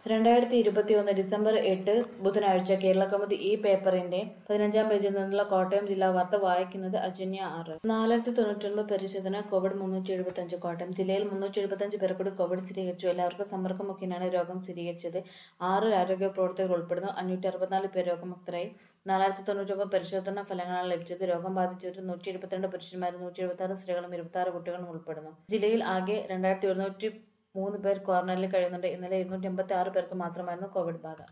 രണ്ടായിരത്തി ഇരുപത്തിയൊന്ന് ഡിസംബർ എട്ട് ബുധനാഴ്ച കേരളകൗമുദി ഈ പേപ്പറിന്റെ പതിനഞ്ചാം പേജിൽ നിന്നുള്ള കോട്ടയം ജില്ലാ വാർത്ത വായിക്കുന്നത് അജന്യ ആറ് നാലായിരത്തി തൊണ്ണൂറ്റൊൻപത് പരിശോധന കോവിഡ് മുന്നൂറ്റി എഴുപത്തഞ്ച് കോട്ടയം ജില്ലയിൽ മുന്നൂറ്റി എഴുപത്തഞ്ച് പേർ കൂടി കോവിഡ് സ്ഥിരീകരിച്ചു എല്ലാവർക്കും സമ്പർക്കം മുഖേനയാണ് രോഗം സ്ഥിരീകരിച്ചത് ആറ് ആരോഗ്യ പ്രവർത്തകർ ഉൾപ്പെടുന്നു അഞ്ഞൂറ്റി അറുപത്തിനാല് പേർ രോഗമുക്തരായി നാലായിരത്തി തൊണ്ണൂറ്റൊമ്പത് പരിശോധനാ ഫലങ്ങളാണ് ലഭിച്ചത് രോഗം ബാധിച്ചവരിൽ നൂറ്റി എഴുപത്തിരണ്ട് പുരുഷന്മാരും നൂറ്റി എഴുപത്തി ആറ് സ്ത്രീകളും ഇരുപത്തി ആറ് കുട്ടികളും ഉൾപ്പെടുന്നു ജില്ലയിൽ ആകെ രണ്ടായിരത്തി ഒരുന്നൂറ്റി മൂന്ന് പേർ ക്വാറന്റൈനിൽ കഴിയുന്നുണ്ട് ഇന്നലെ ഇരുന്നൂറ്റി എൺപത്തി ആറ് പേർക്ക് മാത്രമായിരുന്നു കോവിഡ് ബാധ